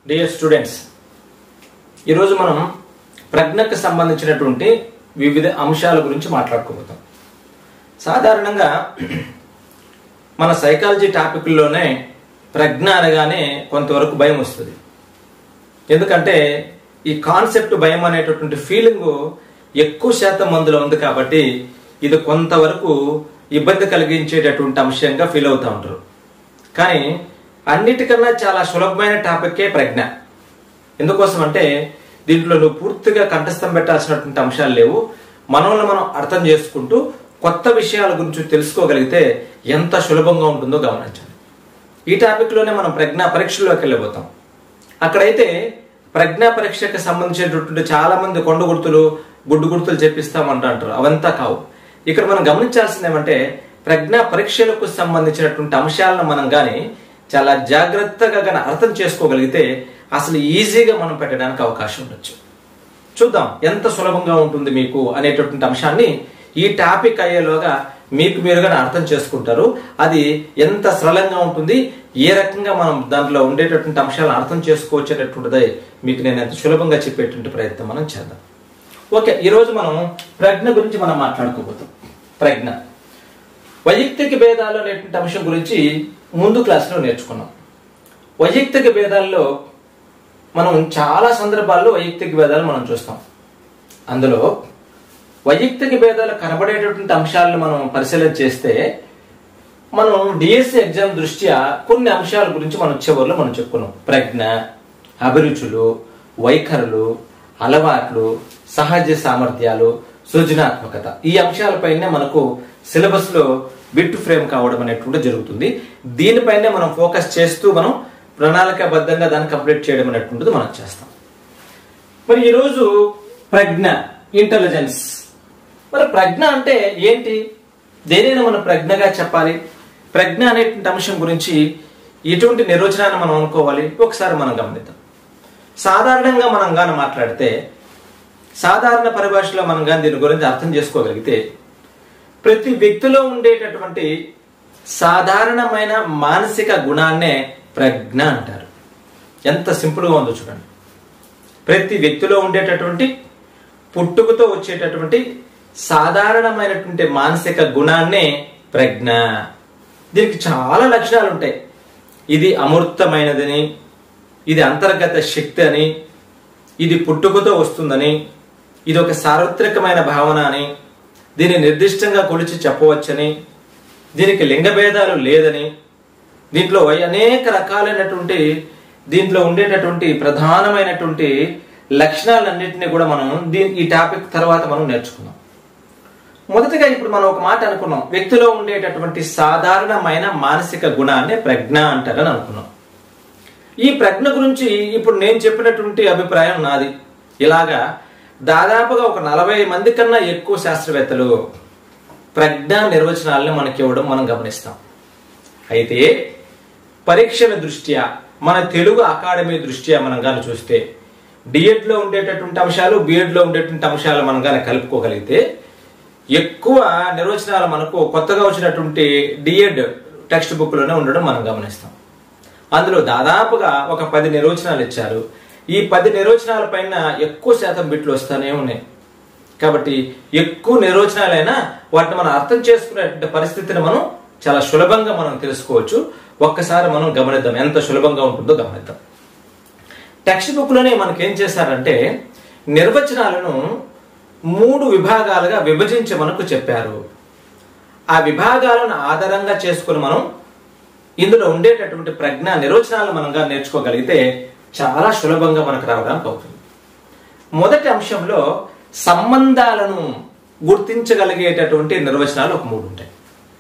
dear students ఈరోజు మనం ప్రజ్ఞకు సంబంధించినటువంటి వివిధ అంశాల గురించి మాట్లాడుకోబోతాం సాధారణంగా మన సైకాలజీ టాపిక్లోనే ప్రజ్ఞ అనగానే కొంతవరకు భయం వస్తుంది ఎందుకంటే ఈ కాన్సెప్ట్ భయం అనేటటువంటి ఫీలింగ్ ఎక్కువ శాతం మందిలో ఉంది కాబట్టి ఇది కొంతవరకు ఇబ్బంది కలిగించేటటువంటి అంశంగా ఫీల్ అవుతూ ఉంటారు కానీ అన్నిటికన్నా చాలా సులభమైన టాపిక్కే ప్రజ్ఞ ఎందుకోసం అంటే దీంట్లో నువ్వు పూర్తిగా కంఠస్థం పెట్టాల్సినటువంటి అంశాలు లేవు మనల్ని మనం అర్థం చేసుకుంటూ కొత్త విషయాల గురించి తెలుసుకోగలిగితే ఎంత సులభంగా ఉంటుందో గమనించాలి ఈ టాపిక్లోనే మనం ప్రజ్ఞా పరీక్షల్లోకి వెళ్ళిపోతాం అక్కడైతే ప్రజ్ఞా పరీక్షకు సంబంధించినటువంటి చాలా మంది కొండ గుర్తులు గుడ్డు గుర్తులు చెప్పిస్తామంట అంటారు అవంతా కావు ఇక్కడ మనం గమనించాల్సింది ఏమంటే ప్రజ్ఞా పరీక్షలకు సంబంధించినటువంటి అంశాలను మనం కానీ చాలా జాగ్రత్తగా కానీ అర్థం చేసుకోగలిగితే అసలు ఈజీగా మనం పెట్టడానికి అవకాశం ఉండొచ్చు చూద్దాం ఎంత సులభంగా ఉంటుంది మీకు అనేటటువంటి అంశాన్ని ఈ టాపిక్ అయ్యేలోగా మీకు మీరుగా అర్థం చేసుకుంటారు అది ఎంత సరళంగా ఉంటుంది ఏ రకంగా మనం దాంట్లో ఉండేటటువంటి అంశాలను అర్థం చేసుకోవచ్చు అనేటువంటిది మీకు నేను ఎంత సులభంగా చెప్పేటువంటి ప్రయత్నం మనం చేద్దాం ఓకే ఈరోజు మనం ప్రజ్ఞ గురించి మనం మాట్లాడుకోబోతాం ప్రజ్ఞ వైయక్తిక భేదాలు అనేటువంటి అంశం గురించి ముందు క్లాస్లో నేర్చుకున్నాం వైయక్తిక భేదాల్లో మనం చాలా సందర్భాల్లో వైయక్తిక భేదాలు మనం చూస్తాం అందులో వైయక్తిక భేదాలు కనబడేటటువంటి అంశాలను మనం పరిశీలన చేస్తే మనం డిఎస్సి ఎగ్జామ్ దృష్ట్యా కొన్ని అంశాల గురించి మనం చివరిలో మనం చెప్పుకున్నాం ప్రజ్ఞ అభిరుచులు వైఖరులు అలవాట్లు సహజ సామర్థ్యాలు సృజనాత్మకత ఈ అంశాలపైనే మనకు సిలబస్ లో బిట్ ఫ్రేమ్ కావడం అనేటువంటి జరుగుతుంది దీనిపైనే మనం ఫోకస్ చేస్తూ మనం ప్రణాళికాబద్ధంగా దాన్ని కంప్లీట్ చేయడం అనేటువంటిది మనం చేస్తాం మరి ఈరోజు ప్రజ్ఞ ఇంటెలిజెన్స్ మరి ప్రజ్ఞ అంటే ఏంటి దేనైనా మనం ప్రజ్ఞగా చెప్పాలి ప్రజ్ఞ అనేటువంటి అంశం గురించి ఎటువంటి నిర్వచనాన్ని మనం అనుకోవాలి ఒకసారి మనం గమనిద్దాం సాధారణంగా మనం గాని మాట్లాడితే సాధారణ పరిభాషలో మనం కానీ దీని గురించి అర్థం చేసుకోగలిగితే ప్రతి వ్యక్తిలో ఉండేటటువంటి సాధారణమైన మానసిక గుణాన్నే ప్రజ్ఞ అంటారు ఎంత సింపుల్గా ఉందో చూడండి ప్రతి వ్యక్తిలో ఉండేటటువంటి పుట్టుకతో వచ్చేటటువంటి సాధారణమైనటువంటి మానసిక గుణాన్నే ప్రజ్ఞ దీనికి చాలా లక్షణాలు ఉంటాయి ఇది అమూర్తమైనదని ఇది అంతర్గత శక్తి అని ఇది పుట్టుకతో వస్తుందని ఇది ఒక సార్వత్రికమైన భావన అని దీన్ని నిర్దిష్టంగా కొలిచి చెప్పవచ్చని దీనికి లింగ భేదాలు లేదని దీంట్లో అనేక రకాలైనటువంటి దీంట్లో ఉండేటటువంటి ప్రధానమైనటువంటి లక్షణాలన్నింటినీ కూడా మనం దీని ఈ టాపిక్ తర్వాత మనం నేర్చుకుందాం మొదటగా ఇప్పుడు మనం ఒక మాట అనుకున్నాం వ్యక్తిలో ఉండేటటువంటి సాధారణమైన మానసిక గుణాన్ని ప్రజ్ఞ అంటారని అనుకున్నాం ఈ ప్రజ్ఞ గురించి ఇప్పుడు నేను చెప్పినటువంటి అభిప్రాయం నాది ఇలాగా దాదాపుగా ఒక నలభై మంది కన్నా ఎక్కువ శాస్త్రవేత్తలు ప్రజ్ఞా నిర్వచనాలను మనకి ఇవ్వడం మనం గమనిస్తాం అయితే పరీక్షల దృష్ట్యా మన తెలుగు అకాడమీ దృష్ట్యా మనం కానీ చూస్తే డిఎడ్లో ఉండేటటువంటి అంశాలు బిఎడ్లో ఉండేటువంటి అంశాలు మనం కానీ కలుపుకోగలిగితే ఎక్కువ నిర్వచనాలు మనకు కొత్తగా వచ్చినటువంటి డిఎడ్ టెక్స్ట్ బుక్లోనే ఉండడం మనం గమనిస్తాం అందులో దాదాపుగా ఒక పది నిర్వచనాలు ఇచ్చారు ఈ పది నిర్వచనాల పైన ఎక్కువ శాతం బిట్లు వస్తూనే ఉన్నాయి కాబట్టి ఎక్కువ నిర్వచనాలైనా వాటిని మనం అర్థం చేసుకునే పరిస్థితిని మనం చాలా సులభంగా మనం తెలుసుకోవచ్చు ఒక్కసారి మనం గమనిద్దాం ఎంత సులభంగా ఉంటుందో గమనిద్దాం టెక్స్ట్ బుక్లోనే మనకి ఏం చేశారంటే నిర్వచనాలను మూడు విభాగాలుగా విభజించి మనకు చెప్పారు ఆ విభాగాలను ఆధారంగా చేసుకుని మనం ఇందులో ఉండేటటువంటి ప్రజ్ఞ నిర్వచనాలు మనంగా నేర్చుకోగలిగితే చాలా సులభంగా మనకు రావడానికి అవుతుంది మొదటి అంశంలో సంబంధాలను గుర్తించగలిగేటటువంటి నిర్వచనాలు ఒక మూడు ఉంటాయి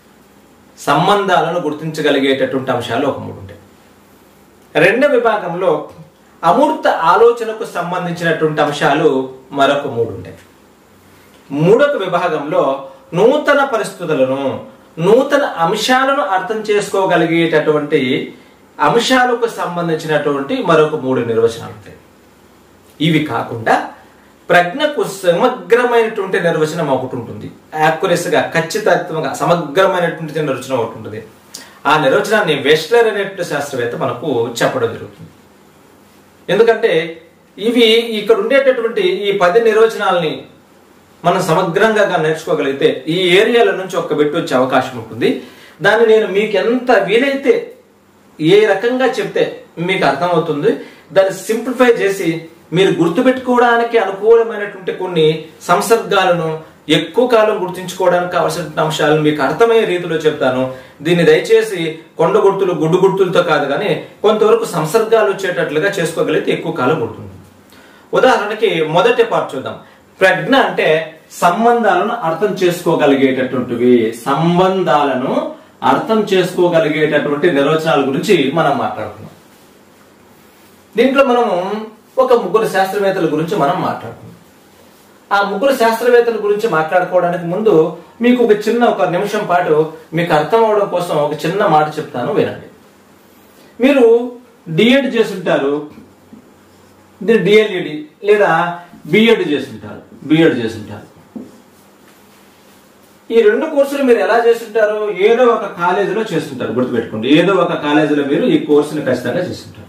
సంబంధాలను గుర్తించగలిగేటటువంటి అంశాలు ఒక మూడు ఉంటాయి రెండవ విభాగంలో అమూర్త ఆలోచనకు సంబంధించినటువంటి అంశాలు మరొక మూడు ఉంటాయి మూడొక విభాగంలో నూతన పరిస్థితులను నూతన అంశాలను అర్థం చేసుకోగలిగేటటువంటి అంశాలకు సంబంధించినటువంటి మరొక మూడు నిర్వచనాలు ఉంటాయి ఇవి కాకుండా ప్రజ్ఞకు సమగ్రమైనటువంటి నిర్వచనం ఒకటి ఉంటుంది యాక్యురసీగా ఖచ్చితత్వంగా సమగ్రమైనటువంటి నిర్వచనం ఒకటి ఉంటుంది ఆ నిర్వచనాన్ని వెస్ట్లర్ అనేటువంటి శాస్త్రవేత్త మనకు చెప్పడం జరుగుతుంది ఎందుకంటే ఇవి ఇక్కడ ఉండేటటువంటి ఈ పది నిర్వచనాలని మనం సమగ్రంగా గా నేర్చుకోగలిగితే ఈ ఏరియాల నుంచి ఒక్క బిట్ వచ్చే అవకాశం ఉంటుంది దాన్ని నేను మీకు ఎంత వీలైతే ఏ రకంగా చెప్తే మీకు అర్థమవుతుంది దాన్ని సింప్లిఫై చేసి మీరు గుర్తుపెట్టుకోవడానికి అనుకూలమైనటువంటి కొన్ని సంసర్గాలను ఎక్కువ కాలం గుర్తుంచుకోవడానికి కావాల్సిన అంశాలను మీకు అర్థమయ్యే రీతిలో చెప్తాను దీన్ని దయచేసి కొండ గుర్తులు గుడ్డు గుర్తులతో కాదు కానీ కొంతవరకు సంసర్గాలు వచ్చేటట్లుగా చేసుకోగలిగితే ఎక్కువ కాలం గుర్తుంది ఉదాహరణకి మొదటి పార్ట్ చూద్దాం ప్రజ్ఞ అంటే సంబంధాలను అర్థం చేసుకోగలిగేటటువంటివి సంబంధాలను అర్థం చేసుకోగలిగేటటువంటి నిర్వచనాల గురించి మనం మాట్లాడుకున్నాం దీంట్లో మనము ఒక ముగ్గురు శాస్త్రవేత్తల గురించి మనం మాట్లాడుకున్నాం ఆ ముగ్గురు శాస్త్రవేత్తల గురించి మాట్లాడుకోవడానికి ముందు మీకు ఒక చిన్న ఒక నిమిషం పాటు మీకు అర్థం అవడం కోసం ఒక చిన్న మాట చెప్తాను వినండి మీరు డిఎడ్ చేస్తుంటారు డిఎల్ఈడి లేదా బిఎడ్ చేస్తుంటారు బిఎడ్ చేస్తుంటారు ఈ రెండు కోర్సులు మీరు ఎలా చేస్తుంటారు ఏదో ఒక కాలేజీలో చేస్తుంటారు గుర్తుపెట్టుకోండి ఏదో ఒక కాలేజీలో మీరు ఈ కోర్సుని ఖచ్చితంగా చేస్తుంటారు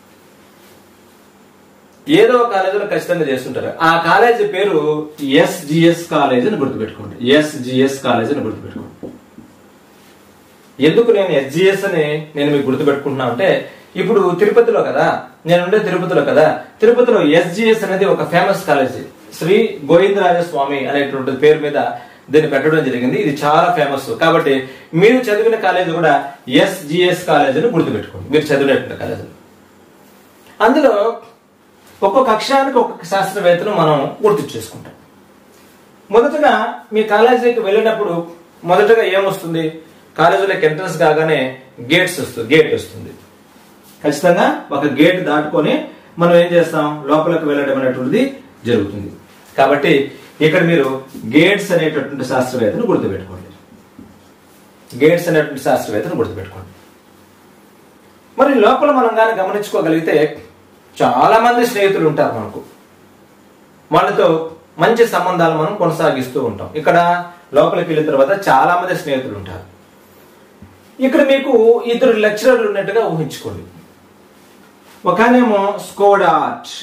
ఏదో ఒక కాలేజీలో ఖచ్చితంగా చేస్తుంటారు ఆ కాలేజీ పేరు ఎస్జిఎస్ కాలేజ్ అని గుర్తుపెట్టుకోండి ఎస్జిఎస్ కాలేజ్ అని గుర్తుపెట్టుకోండి ఎందుకు నేను ఎస్జిఎస్ అని నేను మీకు గుర్తుపెట్టుకుంటున్నా అంటే ఇప్పుడు తిరుపతిలో కదా నేను ఉండే తిరుపతిలో కదా తిరుపతిలో ఎస్జిఎస్ అనేది ఒక ఫేమస్ కాలేజీ శ్రీ గోవిందరాజ స్వామి అనేటువంటి పేరు మీద దీన్ని పెట్టడం జరిగింది ఇది చాలా ఫేమస్ కాబట్టి మీరు చదివిన కాలేజీ కూడా ఎస్జిఎస్ కాలేజ్ అని గుర్తుపెట్టుకోండి మీరు చదివినటువంటి కాలేజీ అందులో ఒక్కొక్క అక్షరానికి ఒక్కొక్క శాస్త్రవేత్తను మనం గుర్తు చేసుకుంటాం మొదటగా మీ కాలేజీకి వెళ్ళినప్పుడు మొదటగా ఏమొస్తుంది కాలేజీలోకి ఎంట్రన్స్ కాగానే గేట్స్ వస్తుంది గేట్ వస్తుంది ఖచ్చితంగా ఒక గేట్ దాటుకొని మనం ఏం చేస్తాం లోపలికి వెళ్ళడం అనేటువంటిది జరుగుతుంది కాబట్టి ఇక్కడ మీరు గేట్స్ అనేటటువంటి శాస్త్రవేత్తను గుర్తుపెట్టుకోండి గేట్స్ అనేటువంటి శాస్త్రవేత్తను గుర్తుపెట్టుకోండి మరి లోపల మనం కానీ గమనించుకోగలిగితే చాలా మంది స్నేహితులు ఉంటారు మనకు వాళ్ళతో మంచి సంబంధాలు మనం కొనసాగిస్తూ ఉంటాం ఇక్కడ లోపలికి వెళ్ళిన తర్వాత చాలా మంది స్నేహితులు ఉంటారు ఇక్కడ మీకు ఇద్దరు లెక్చరర్లు ఉన్నట్టుగా ఊహించుకోండి ఒక ఆయనేమో స్కోడాట్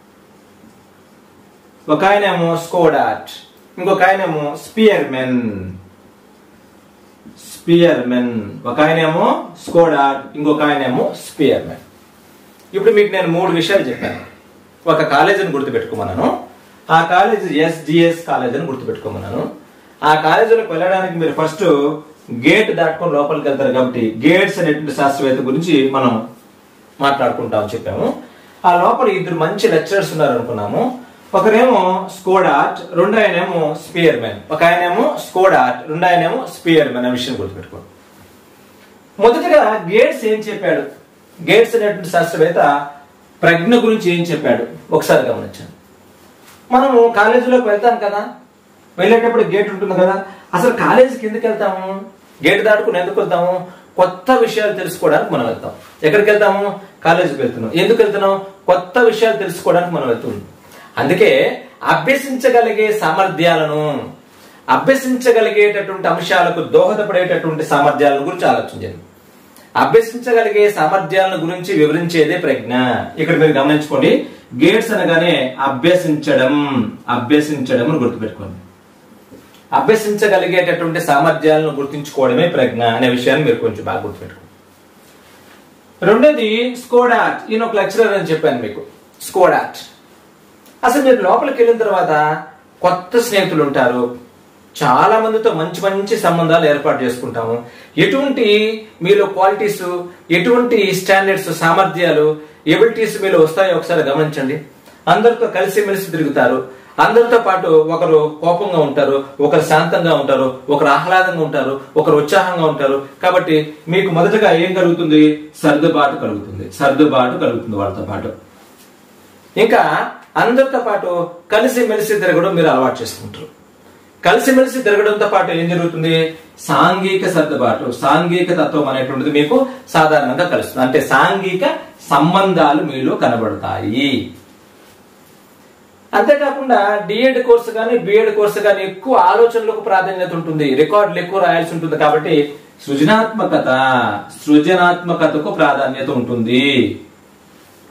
ఒక ఆయనేమో స్కోడాట్ ఇంకొక ఆయనేమో స్పియర్ మెన్ స్పియర్ మెన్ ఒక ఆయనేమో స్కోడాట్ ఇంకొక ఆయనేమో స్పియర్ మెన్ ఇప్పుడు మీకు నేను మూడు విషయాలు చెప్పాను ఒక కాలేజీని గుర్తుపెట్టుకోమన్నాను ఆ కాలేజ్ ఎస్జిఎస్ కాలేజ్ అని గుర్తుపెట్టుకోమన్నాను ఆ కాలేజీలోకి వెళ్ళడానికి మీరు ఫస్ట్ గేట్ దాటుకొని లోపలికి వెళ్తారు కాబట్టి గేట్స్ అనేటువంటి శాస్త్రవేత్త గురించి మనం మాట్లాడుకుంటాం చెప్పాము ఆ లోపల ఇద్దరు మంచి లెక్చరర్స్ ఉన్నారు అనుకున్నాము ఒకరేమో స్కోడాట్ రెండు ఆయనేమో స్పియర్ మెన్ ఒక ఆయనేమో స్కోడాట్ రెండు ఆయనేమో స్పియర్ మెన్ అనే విషయం గుర్తుపెట్టుకోండి మొదటగా గేట్స్ ఏం చెప్పాడు గేట్స్ అనేటువంటి శాస్త్రవేత్త ప్రజ్ఞ గురించి ఏం చెప్పాడు ఒకసారి గమనించండి మనము కాలేజీలోకి వెళ్తాం కదా వెళ్ళేటప్పుడు గేట్ ఉంటుంది కదా అసలు కాలేజీకి ఎందుకు వెళ్తాము గేట్ దాటుకుని ఎందుకు వెళ్తాము కొత్త విషయాలు తెలుసుకోవడానికి మనం వెళ్తాం ఎక్కడికి వెళ్తాము కాలేజీకి వెళ్తున్నాం ఎందుకు వెళ్తున్నాం కొత్త విషయాలు తెలుసుకోవడానికి మనం వెళ్తున్నాం అందుకే అభ్యసించగలిగే సామర్థ్యాలను అభ్యసించగలిగేటటువంటి అంశాలకు దోహదపడేటటువంటి సామర్థ్యాలను గురించి ఆలోచించండి అభ్యసించగలిగే సామర్థ్యాలను గురించి వివరించేదే ప్రజ్ఞ ఇక్కడ మీరు గమనించుకోండి గేట్స్ అనగానే అభ్యసించడం అభ్యసించడం అని గుర్తుపెట్టుకోండి అభ్యసించగలిగేటటువంటి సామర్థ్యాలను గుర్తించుకోవడమే ప్రజ్ఞ అనే విషయాన్ని మీరు కొంచెం బాగా గుర్తుపెట్టుకోండి రెండోది స్కోడాట్ ఈయన ఒక లెక్చరర్ అని చెప్పాను మీకు స్కోడాట్ అసలు మీరు లోపలికి వెళ్ళిన తర్వాత కొత్త స్నేహితులు ఉంటారు చాలా మందితో మంచి మంచి సంబంధాలు ఏర్పాటు చేసుకుంటాము ఎటువంటి మీలో క్వాలిటీస్ ఎటువంటి స్టాండర్డ్స్ సామర్థ్యాలు ఎబిలిటీస్ మీలో వస్తాయో ఒకసారి గమనించండి అందరితో కలిసిమెలిసి తిరుగుతారు అందరితో పాటు ఒకరు కోపంగా ఉంటారు ఒకరు శాంతంగా ఉంటారు ఒకరు ఆహ్లాదంగా ఉంటారు ఒకరు ఉత్సాహంగా ఉంటారు కాబట్టి మీకు మొదటగా ఏం కలుగుతుంది సర్దుబాటు కలుగుతుంది సర్దుబాటు కలుగుతుంది వాళ్ళతో పాటు ఇంకా అందరితో పాటు కలిసి మెలిసి తిరగడం మీరు అలవాటు చేసుకుంటారు కలిసిమెలిసి తిరగడంతో పాటు ఏం జరుగుతుంది సాంఘిక సర్దుబాటు సాంఘిక తత్వం అనేటువంటిది మీకు సాధారణంగా కలుస్తుంది అంటే సాంఘిక సంబంధాలు మీలో కనబడతాయి అంతేకాకుండా డిఎడ్ కోర్సు కానీ బిఎడ్ కోర్సు కానీ ఎక్కువ ఆలోచనలకు ప్రాధాన్యత ఉంటుంది రికార్డులు ఎక్కువ రాయాల్సి ఉంటుంది కాబట్టి సృజనాత్మకత సృజనాత్మకతకు ప్రాధాన్యత ఉంటుంది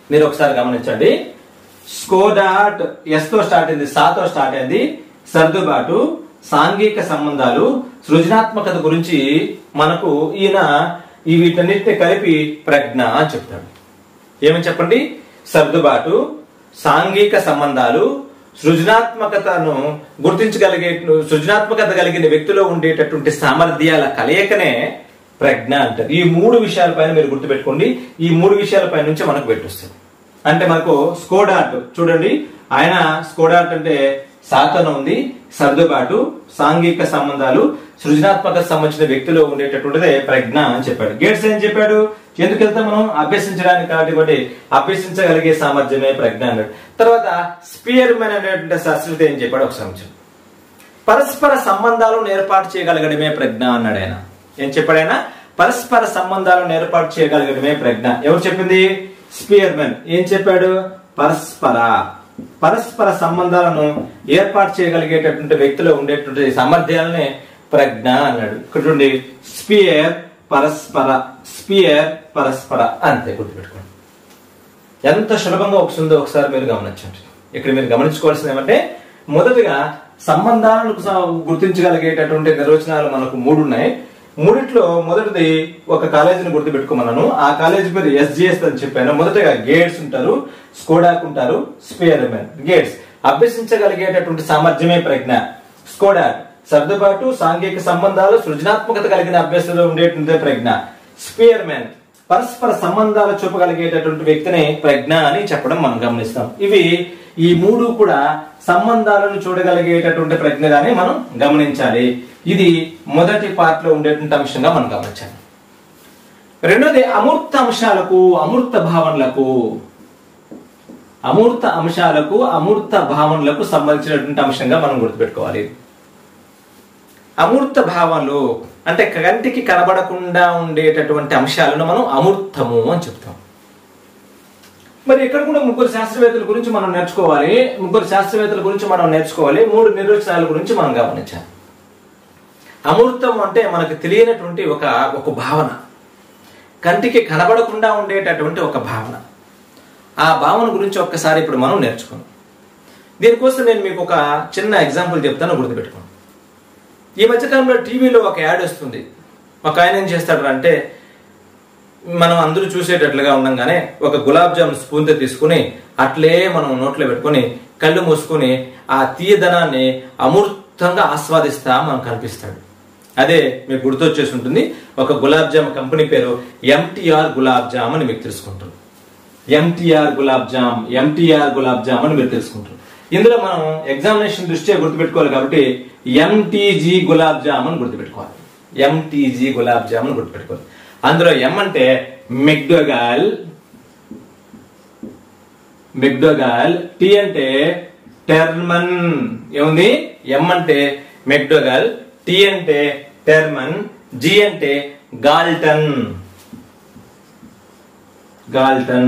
మీరు ఒకసారి గమనించండి స్కోడాట్ ఎస్ తో స్టార్ట్ అయింది సాతో స్టార్ట్ అయింది సర్దుబాటు సాంఘిక సంబంధాలు సృజనాత్మకత గురించి మనకు ఈయన ఈ వీటన్నిటిని కలిపి ప్రజ్ఞ అని చెప్తాడు ఏమని చెప్పండి సర్దుబాటు సాంఘిక సంబంధాలు సృజనాత్మకతను గుర్తించగలిగే సృజనాత్మకత కలిగిన వ్యక్తిలో ఉండేటటువంటి సామర్థ్యాల కలయికనే ప్రజ్ఞ అంటారు ఈ మూడు విషయాలపైన మీరు గుర్తుపెట్టుకోండి ఈ మూడు విషయాలపై నుంచి మనకు పెట్టొస్తుంది అంటే మనకు స్కోడాట్ చూడండి ఆయన స్కోడాట్ అంటే సాధన ఉంది సర్దుబాటు సాంఘిక సంబంధాలు సృజనాత్మక సంబంధించిన వ్యక్తిలో ఉండేటటువంటిదే ప్రజ్ఞ అని చెప్పాడు గేట్స్ ఏం చెప్పాడు ఎందుకు వెళ్తాం మనం అభ్యసించడానికి కాబట్టి అభ్యసించగలిగే సామర్థ్యమే ప్రజ్ఞ అన్నాడు తర్వాత స్పియర్ మ్యాన్ అనేటువంటి శాస్త్రవేత్త ఏం చెప్పాడు ఒక సంవత్సరం పరస్పర సంబంధాలను ఏర్పాటు చేయగలగడమే ప్రజ్ఞ అన్నాడు ఆయన ఏం చెప్పాడు ఆయన పరస్పర సంబంధాలను ఏర్పాటు చేయగలగడమే ప్రజ్ఞ ఎవరు చెప్పింది స్పియర్మెన్ ఏం చెప్పాడు పరస్పర పరస్పర సంబంధాలను ఏర్పాటు చేయగలిగేటటువంటి వ్యక్తిలో ఉండేటువంటి సామర్థ్యాలనే ప్రజ్ఞ అన్నాడు ఇక్కడ చూడండి స్పియర్ పరస్పర స్పియర్ పరస్పర అంతే గుర్తుపెట్టుకోండి ఎంత సులభంగా వస్తుందో ఒకసారి మీరు గమనించండి ఇక్కడ మీరు గమనించుకోవాల్సింది ఏమంటే మొదటిగా సంబంధాలను స- గుర్తించగలిగేటటువంటి నిర్వచనాలు మనకు మూడు ఉన్నాయి మూడిట్లో మొదటిది ఒక కాలేజీని గుర్తుపెట్టుకోమన్నాను ఆ కాలేజీ పేరు ఎస్జిఎస్ అని చెప్పాను మొదటగా గేట్స్ ఉంటారు స్కోడాక్ ఉంటారు స్పియర్మెన్ గేట్స్ అభ్యసించగలిగేటటువంటి సామర్థ్యమే ప్రజ్ఞ స్కోడాక్ సర్దుబాటు సాంఘిక సంబంధాలు సృజనాత్మకత కలిగిన అభ్యసంలో ఉండేటువంటి ప్రజ్ఞ స్పియర్మెన్ పరస్పర సంబంధాలు చూపగలిగేటటువంటి వ్యక్తిని ప్రజ్ఞ అని చెప్పడం మనం గమనిస్తాం ఇవి ఈ మూడు కూడా సంబంధాలను చూడగలిగేటటువంటి ప్రజ్ఞగానే మనం గమనించాలి ఇది మొదటి పార్ట్ లో ఉండేటువంటి అంశంగా మనం గమనించాలి రెండోది అమూర్త అంశాలకు అమూర్త భావనలకు అమూర్త అంశాలకు అమూర్త భావనలకు సంబంధించినటువంటి అంశంగా మనం గుర్తుపెట్టుకోవాలి అమూర్త భావనలు అంటే కంటికి కనబడకుండా ఉండేటటువంటి అంశాలను మనం అమూర్తము అని చెప్తాం మరి ఇక్కడ కూడా ముగ్గురు శాస్త్రవేత్తల గురించి మనం నేర్చుకోవాలి ముగ్గురు శాస్త్రవేత్తల గురించి మనం నేర్చుకోవాలి మూడు నిర్వచనాల గురించి మనం గమనించాలి అమూర్తం అంటే మనకు తెలియనటువంటి ఒక ఒక భావన కంటికి కనబడకుండా ఉండేటటువంటి ఒక భావన ఆ భావన గురించి ఒక్కసారి ఇప్పుడు మనం నేర్చుకున్నాం దీనికోసం నేను మీకు ఒక చిన్న ఎగ్జాంపుల్ చెప్తాను గుర్తుపెట్టుకోండి ఈ మధ్యకాలంలో టీవీలో ఒక యాడ్ వస్తుంది ఒక ఆయన ఏం చేస్తాడు అంటే మనం అందరూ చూసేటట్లుగా ఉండంగానే ఒక గులాబ్ జామున్ స్పూన్తో తీసుకుని అట్లే మనం నోట్లో పెట్టుకొని కళ్ళు మూసుకుని ఆ తీయదనాన్ని అమూర్తంగా ఆస్వాదిస్తా మనం కనిపిస్తాడు అదే మీకు గుర్తొచ్చేసి ఉంటుంది ఒక గులాబ్ జామ్ కంపెనీ పేరు ఎంటీఆర్ గులాబ్ జామ్ అని మీకు తెలుసుకుంటారు ఎంటీఆర్ గులాబ్ జామ్ ఎంటీఆర్ గులాబ్ జామ్ అని మీరు తెలుసుకుంటారు ఇందులో మనం ఎగ్జామినేషన్ దృష్ట్యా గుర్తుపెట్టుకోవాలి కాబట్టి ఎంటీజీ గులాబ్ జామ్ అని గుర్తుపెట్టుకోవాలి ఎంటీజీ గులాబ్ జామ్ అని గుర్తుపెట్టుకోవాలి అందులో ఎం అంటే మెక్డోగాల్ మెక్డోగాల్ టీ అంటే టెర్మన్ ఏముంది ఎం అంటే మెక్డోగాల్ టీ అంటే టెర్మన్ జి అంటే గాల్టన్ గాల్టన్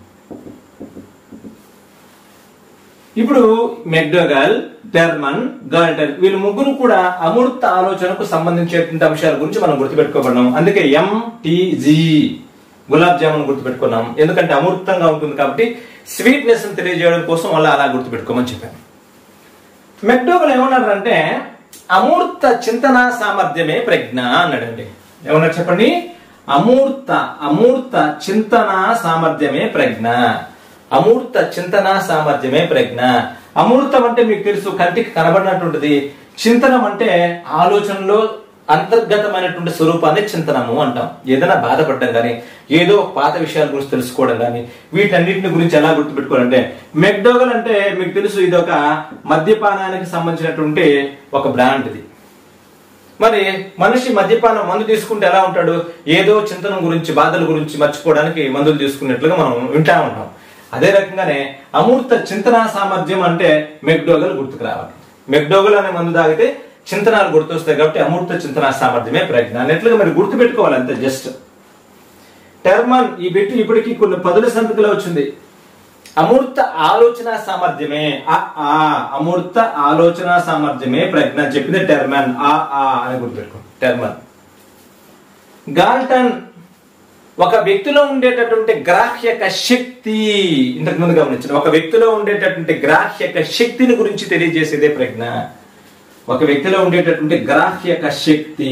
ఇప్పుడు మెక్డోగల్ టెర్మన్ గాల్టన్ వీళ్ళు ముగ్గురు కూడా అమూర్త ఆలోచనకు సంబంధించేటువంటి అంశాల గురించి మనం గుర్తుపెట్టుకోబడినాం అందుకే ఎంటిజి గులాబ్ జామున్ గుర్తుపెట్టుకున్నాం ఎందుకంటే అమూర్తంగా ఉంటుంది కాబట్టి స్వీట్నెస్ తెలియజేయడం కోసం వాళ్ళ అలా గుర్తుపెట్టుకోమని చెప్పాను మెక్డోగల్ ఏమన్నారంటే అమూర్త చింతన సామర్థ్యమే ప్రజ్ఞ అన్నాడండి ఏమన్నారు చెప్పండి అమూర్త అమూర్త చింతన సామర్థ్యమే ప్రజ్ఞ అమూర్త చింతన సామర్థ్యమే ప్రజ్ఞ అమూర్తం అంటే మీకు తెలుసు కంటికి కనబడినటువంటిది చింతనం అంటే ఆలోచనలో అంతర్గతమైనటువంటి స్వరూపాన్ని చింతనము అంటాం ఏదైనా బాధపడడం కానీ ఏదో ఒక పాత విషయాల గురించి తెలుసుకోవడం కానీ వీటన్నిటిని గురించి ఎలా గుర్తుపెట్టుకోవాలంటే మెక్డోగల్ అంటే మీకు తెలుసు ఇది ఒక మద్యపానానికి సంబంధించినటువంటి ఒక బ్రాండ్ ఇది మరి మనిషి మద్యపానం మందు తీసుకుంటే ఎలా ఉంటాడు ఏదో చింతనం గురించి బాధల గురించి మర్చిపోవడానికి మందులు తీసుకున్నట్లుగా మనం వింటా ఉంటాం అదే రకంగానే అమూర్త చింతనా సామర్థ్యం అంటే మెక్డోగల్ గుర్తుకు రావాలి మెక్డోగల్ అనే మందు తాగితే చింతనాలు గుర్తొస్తాయి కాబట్టి అమూర్త చింతనా సామర్థ్యమే ప్రజ్ఞ అన్నట్లుగా మరి గుర్తు పెట్టుకోవాలి అంతే జస్ట్ టెర్మన్ ఈ బిట్టు ఇప్పటికి కొన్ని పదుల సంతకులో వచ్చింది అమూర్త ఆలోచన సామర్థ్యమే ఆ ఆ అమూర్త ఆలోచన సామర్థ్యమే ప్రజ్ఞ అని చెప్పింది టెర్మన్ ఆ ఆ అని గుర్తుపెట్టుకో టెర్మన్ గాల్టన్ ఒక వ్యక్తిలో ఉండేటటువంటి గ్రాహ్యక శక్తి ఇంతకు ముందు గమనించిన ఒక వ్యక్తిలో ఉండేటటువంటి గ్రాహ్యక శక్తిని గురించి తెలియజేసేదే ప్రజ్ఞ ఒక వ్యక్తిలో ఉండేటటువంటి గ్రాహ్యక శక్తి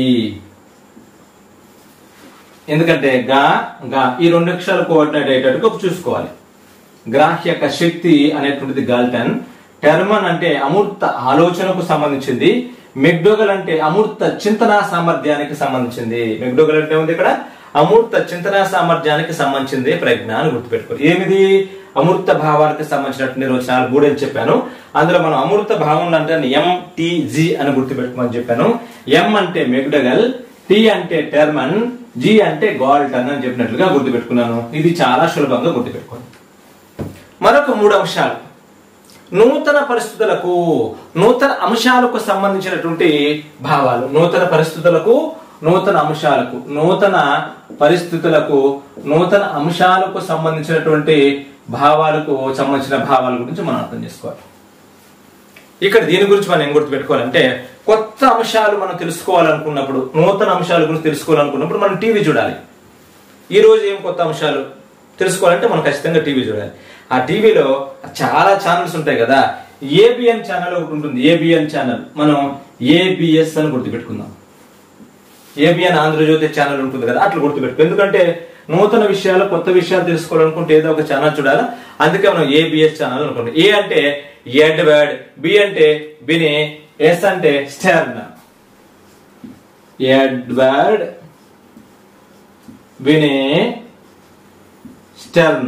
ఎందుకంటే గా గా ఈ రెండు అక్షరాలు కోఆర్డినేట్ అయ్యేటట్టుగా చూసుకోవాలి గ్రాహ్యక శక్తి అనేటువంటిది గాల్టన్ టెర్మన్ అంటే అమూర్త ఆలోచనకు సంబంధించింది మెక్డోగల్ అంటే అమూర్త చింతనా సామర్థ్యానికి సంబంధించింది మెక్డోగల్ అంటే ఉంది ఇక్కడ అమూర్త చింతనా సామర్థ్యానికి సంబంధించింది ప్రజ్ఞ అని గుర్తుపెట్టుకోవాలి ఏమిది అమూర్త భావానికి సంబంధించినటువంటి నిర్వచనాలు మూడు అని చెప్పాను అందులో మనం అమూర్త భావం అంటే ఎం టి జి అని గుర్తుపెట్టుకోమని చెప్పాను ఎం అంటే మెక్డగల్ టి అంటే టెర్మన్ జి అంటే గాల్టన్ అని చెప్పినట్లుగా గుర్తుపెట్టుకున్నాను ఇది చాలా సులభంగా గుర్తుపెట్టుకోండి మరొక మూడు అంశాలు నూతన పరిస్థితులకు నూతన అంశాలకు సంబంధించినటువంటి భావాలు నూతన పరిస్థితులకు నూతన అంశాలకు నూతన పరిస్థితులకు నూతన అంశాలకు సంబంధించినటువంటి భావాలకు సంబంధించిన భావాల గురించి మనం అర్థం చేసుకోవాలి ఇక్కడ దీని గురించి మనం ఏం గుర్తుపెట్టుకోవాలంటే కొత్త అంశాలు మనం తెలుసుకోవాలనుకున్నప్పుడు నూతన అంశాల గురించి తెలుసుకోవాలనుకున్నప్పుడు మనం టీవీ చూడాలి ఈ రోజు ఏం కొత్త అంశాలు తెలుసుకోవాలంటే మనం ఖచ్చితంగా టీవీ చూడాలి ఆ టీవీలో చాలా ఛానల్స్ ఉంటాయి కదా ఏబిఎన్ ఛానల్ ఒకటి ఉంటుంది ఏబిఎన్ ఛానల్ మనం ఏబిఎస్ అని గుర్తుపెట్టుకుందాం ఏబిఎన్ ఆంధ్రజ్యోతి ఛానల్ ఉంటుంది కదా అట్లా గుర్తుపెట్టుకో ఎందుకంటే నూతన విషయాలు కొత్త విషయాలు తెలుసుకోవాలనుకుంటే ఏదో ఒక ఛానల్ చూడాలి అందుకే మనం ఏబిఎస్ ఛానల్ అనుకుంటాం ఏ అంటే ఎడ్వర్డ్ బి అంటే బిని ఎస్ అంటే స్టెర్న్ ఎడ్వర్డ్ వినే స్టెర్న్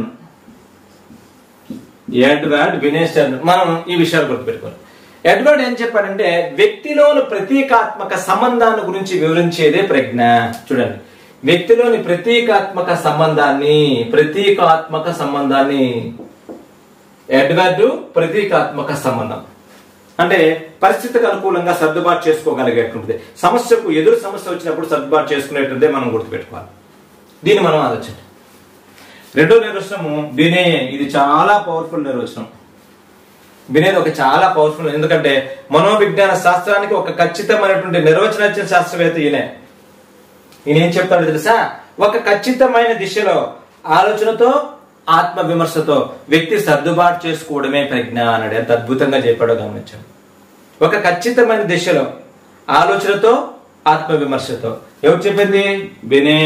ఎడ్వర్డ్ వినే స్టెర్న్ మనం ఈ విషయాలు గుర్తుపెట్టుకోవాలి ఎడ్వర్డ్ ఏం చెప్పాడంటే వ్యక్తిలోని ప్రతీకాత్మక సంబంధాన్ని గురించి వివరించేదే ప్రజ్ఞ చూడండి వ్యక్తిలోని ప్రతీకాత్మక సంబంధాన్ని ప్రతీకాత్మక సంబంధాన్ని ఎడ్వర్డ్ ప్రతీకాత్మక సంబంధం అంటే పరిస్థితికి అనుకూలంగా సర్దుబాటు చేసుకోగలిగేటువంటిది సమస్యకు ఎదురు సమస్య వచ్చినప్పుడు సర్దుబాటు చేసుకునేటువంటిదే మనం గుర్తుపెట్టుకోవాలి దీన్ని మనం ఆలోచించాలి రెండో నిర్వచనము వినే ఇది చాలా పవర్ఫుల్ నిర్వచనం వినేది ఒక చాలా పవర్ఫుల్ ఎందుకంటే మనోవిజ్ఞాన శాస్త్రానికి ఒక ఖచ్చితమైనటువంటి నిర్వచనం ఇచ్చిన శాస్త్రవేత్త ఈయనే ఈయన ఏం చెప్తాడో తెలుసా ఒక ఖచ్చితమైన దిశలో ఆలోచనతో ఆత్మ విమర్శతో వ్యక్తి సర్దుబాటు చేసుకోవడమే ప్రజ్ఞ అన్నాడు ఎంత అద్భుతంగా చెప్పాడో గమనించాడు ఒక ఖచ్చితమైన దిశలో ఆలోచనతో ఆత్మ విమర్శతో ఎవరు చెప్పింది వినే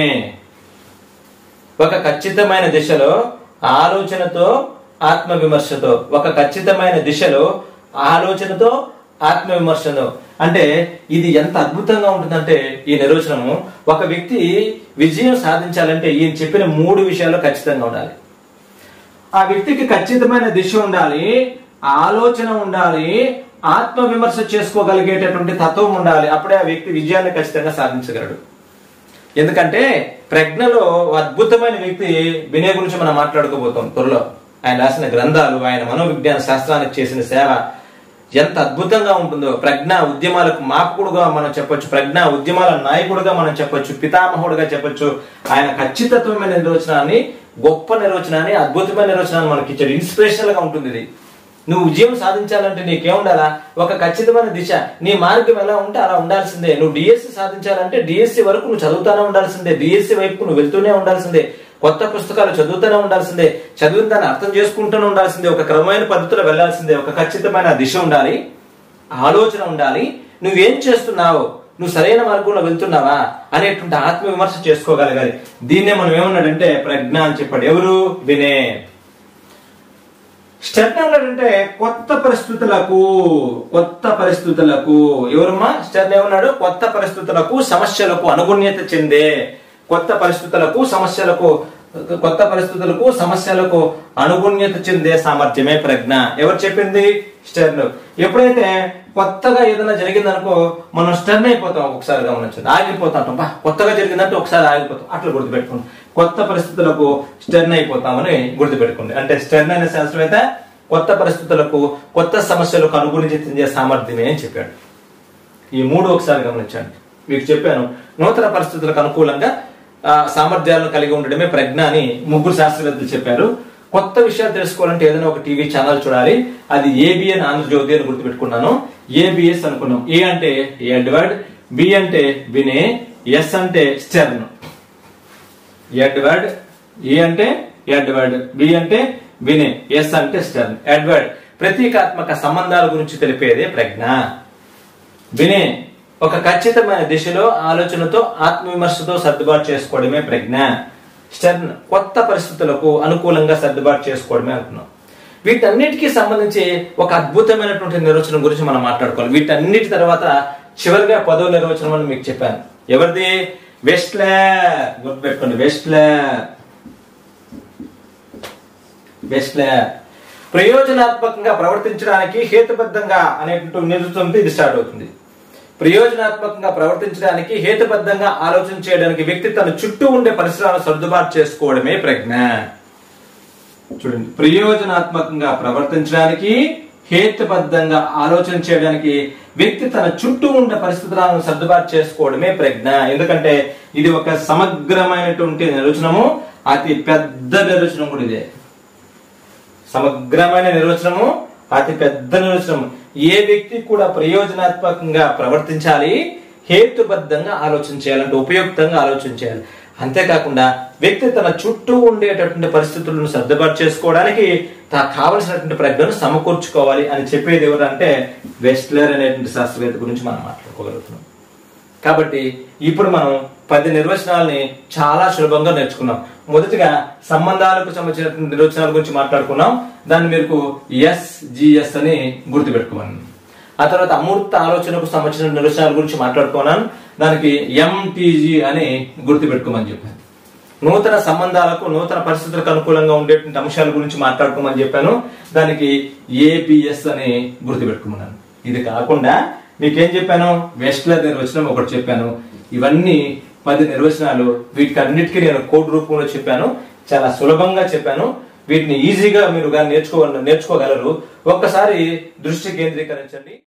ఒక ఖచ్చితమైన దిశలో ఆలోచనతో ఆత్మ విమర్శతో ఒక ఖచ్చితమైన దిశలో ఆలోచనతో ఆత్మ విమర్శతో అంటే ఇది ఎంత అద్భుతంగా ఉంటుందంటే ఈ నిర్వచనము ఒక వ్యక్తి విజయం సాధించాలంటే ఈయన చెప్పిన మూడు విషయాలు ఖచ్చితంగా ఉండాలి ఆ వ్యక్తికి ఖచ్చితమైన దిశ ఉండాలి ఆలోచన ఉండాలి ఆత్మ విమర్శ చేసుకోగలిగేటటువంటి తత్వం ఉండాలి అప్పుడే ఆ వ్యక్తి విజయాన్ని ఖచ్చితంగా సాధించగలడు ఎందుకంటే ప్రజ్ఞలో అద్భుతమైన వ్యక్తి వినయ గురించి మనం మాట్లాడుకోబోతాం త్వరలో ఆయన రాసిన గ్రంథాలు ఆయన మనోవిజ్ఞాన శాస్త్రానికి చేసిన సేవ ఎంత అద్భుతంగా ఉంటుందో ప్రజ్ఞ ఉద్యమాలకు మాపుకుడుగా మనం చెప్పొచ్చు ప్రజ్ఞ ఉద్యమాల నాయకుడుగా మనం చెప్పొచ్చు పితామహుడుగా చెప్పొచ్చు ఆయన ఖచ్చితత్వమైన నిర్వచనాన్ని గొప్ప నిర్వచనాన్ని అద్భుతమైన నిర్వచనాన్ని మనకి ఇచ్చాడు ఇన్స్పిరేషనల్ గా ఉంటుంది ఇది నువ్వు విజయం సాధించాలంటే నీకేముండాలా ఒక ఖచ్చితమైన దిశ నీ మార్గం ఎలా ఉంటే అలా ఉండాల్సిందే నువ్వు డిఎస్సి సాధించాలంటే డిఎస్సి వరకు నువ్వు చదువుతానే ఉండాల్సిందే డిఎస్సి వైపు నువ్వు వెళ్తూనే ఉండాల్సిందే కొత్త పుస్తకాలు చదువుతూనే ఉండాల్సిందే చదివిన దాన్ని అర్థం చేసుకుంటూనే ఉండాల్సిందే ఒక క్రమమైన పద్ధతిలో వెళ్లాల్సిందే ఒక ఖచ్చితమైన దిశ ఉండాలి ఆలోచన ఉండాలి నువ్వేం చేస్తున్నావు నువ్వు సరైన మార్గంలో వెళ్తున్నావా అనేటువంటి ఆత్మ విమర్శ చేసుకోగలగాలి దీన్నే మనం ఏమన్నాడంటే ప్రజ్ఞ అని చెప్పాడు ఎవరు వినే స్టెర్న్ అంటే కొత్త పరిస్థితులకు కొత్త పరిస్థితులకు ఎవరమ్మా స్టెర్న్ ఏమన్నాడు కొత్త పరిస్థితులకు సమస్యలకు అనుగుణ్యత చెందే కొత్త పరిస్థితులకు సమస్యలకు కొత్త పరిస్థితులకు సమస్యలకు అనుగుణ్యత చెందే సామర్థ్యమే ప్రజ్ఞ ఎవరు చెప్పింది స్టెర్న్ ఎప్పుడైతే కొత్తగా ఏదైనా జరిగిందనుకో మనం స్టర్న్ అయిపోతాం ఒకసారి గమనించండి ఆగిపోతాం బా కొత్తగా జరిగిందంటే ఒకసారి ఆగిపోతాం అట్లా గుర్తుపెట్టుకోండి కొత్త పరిస్థితులకు స్టర్న్ అయిపోతామని గుర్తుపెట్టుకోండి అంటే స్టర్న్ అనే శాస్త్రవేత్త కొత్త పరిస్థితులకు కొత్త సమస్యలకు అనుగుణించి చెందే సామర్థ్యమే అని చెప్పాడు ఈ మూడు ఒకసారి గమనించండి మీకు చెప్పాను నూతన పరిస్థితులకు అనుకూలంగా ఆ, సామర్థ్యాలను కలిగి ఉండడమే ప్రజ్ఞ అని ముగ్గురు శాస్త్రవేత్తలు చెప్పారు కొత్త విషయాలు తెలుసుకోవాలంటే ఏదైనా ఒక టీవీ ఛానల్ చూడాలి అది ఏబిఎన్ ఆంధ్రజ్యోతి అని గుర్తుపెట్టుకున్నాను ఏబిఎస్ అనుకున్నాం ఏ అంటే ఎడ్వర్డ్ బి అంటే వినే ఎస్ అంటే స్టెర్న్ ఎడ్వర్డ్ ఈ అంటే ఎడ్వర్డ్ బి అంటే వినే ఎస్ అంటే స్టర్న్ ఎడ్వర్డ్ ప్రతీకాత్మక సంబంధాల గురించి తెలిపేదే ప్రజ్ఞ వినే ఒక ఖచ్చితమైన దిశలో ఆలోచనతో ఆత్మవిమర్శతో సర్దుబాటు చేసుకోవడమే ప్రజ్ఞ స్టర్న్ కొత్త పరిస్థితులకు అనుకూలంగా సర్దుబాటు చేసుకోవడమే అనుకున్నాం వీటన్నిటికీ సంబంధించి ఒక అద్భుతమైనటువంటి నిర్వచనం గురించి మనం మాట్లాడుకోవాలి వీటన్నిటి తర్వాత చివరిగా పదవ నిర్వచనం అని మీకు చెప్పాను ఎవరిది వెస్ట్లే గుర్తుపెట్టుకోండి వెస్ట్లే వెస్ట్లే ప్రయోజనాత్మకంగా ప్రవర్తించడానికి హేతుబద్ధంగా అనేటువంటి నిర్వచనంతో ఇది స్టార్ట్ అవుతుంది ప్రయోజనాత్మకంగా ప్రవర్తించడానికి హేతుబద్ధంగా ఆలోచన చేయడానికి వ్యక్తి తన చుట్టూ ఉండే పరిసరాలను సర్దుబాటు చేసుకోవడమే ప్రజ్ఞ చూడండి ప్రయోజనాత్మకంగా ప్రవర్తించడానికి హేతుబద్ధంగా ఆలోచన చేయడానికి వ్యక్తి తన చుట్టూ ఉన్న పరిస్థితులను సర్దుబాటు చేసుకోవడమే ప్రజ్ఞ ఎందుకంటే ఇది ఒక సమగ్రమైనటువంటి నిర్వచనము అతి పెద్ద నిర్వచనం కూడా ఇదే సమగ్రమైన నిర్వచనము అతి పెద్ద నిర్వచనం ఏ వ్యక్తి కూడా ప్రయోజనాత్మకంగా ప్రవర్తించాలి హేతుబద్ధంగా ఆలోచన చేయాలంటే ఉపయుక్తంగా ఆలోచన చేయాలి అంతేకాకుండా వ్యక్తి తన చుట్టూ ఉండేటటువంటి పరిస్థితులను సర్దుబాటు చేసుకోవడానికి తనకు కావలసినటువంటి ప్రజ్ఞను సమకూర్చుకోవాలి అని చెప్పేది ఎవరంటే వెస్ట్లర్ అనేటువంటి శాస్త్రవేత్త గురించి మనం మాట్లాడుకోగలుగుతున్నాం కాబట్టి ఇప్పుడు మనం పది నిర్వచనాలని చాలా సులభంగా నేర్చుకున్నాం మొదటిగా సంబంధాలకు సంబంధించినటువంటి నిర్వచనాల గురించి మాట్లాడుకున్నాం దాన్ని మీకు ఎస్ జిఎస్ అని గుర్తుపెట్టుకోమని ఆ తర్వాత అమూర్త ఆలోచనకు సంబంధించిన నిర్వచనాల గురించి మాట్లాడుకున్నాను దానికి ఎంటీజీ అని గుర్తుపెట్టుకోమని చెప్పాను నూతన సంబంధాలకు నూతన పరిస్థితులకు అనుకూలంగా ఉండేటువంటి అంశాల గురించి మాట్లాడుకోమని చెప్పాను దానికి ఏబిఎస్ అని గుర్తుపెట్టుకున్నాను ఇది కాకుండా మీకేం చెప్పాను వెస్ట్లర్ నిర్వచనం ఒకటి చెప్పాను ఇవన్నీ పది నిర్వచనాలు వీటికి అన్నిటికీ నేను కోడ్ రూపంలో చెప్పాను చాలా సులభంగా చెప్పాను వీటిని ఈజీగా మీరు కానీ నేర్చుకో నేర్చుకోగలరు ఒక్కసారి దృష్టి కేంద్రీకరించండి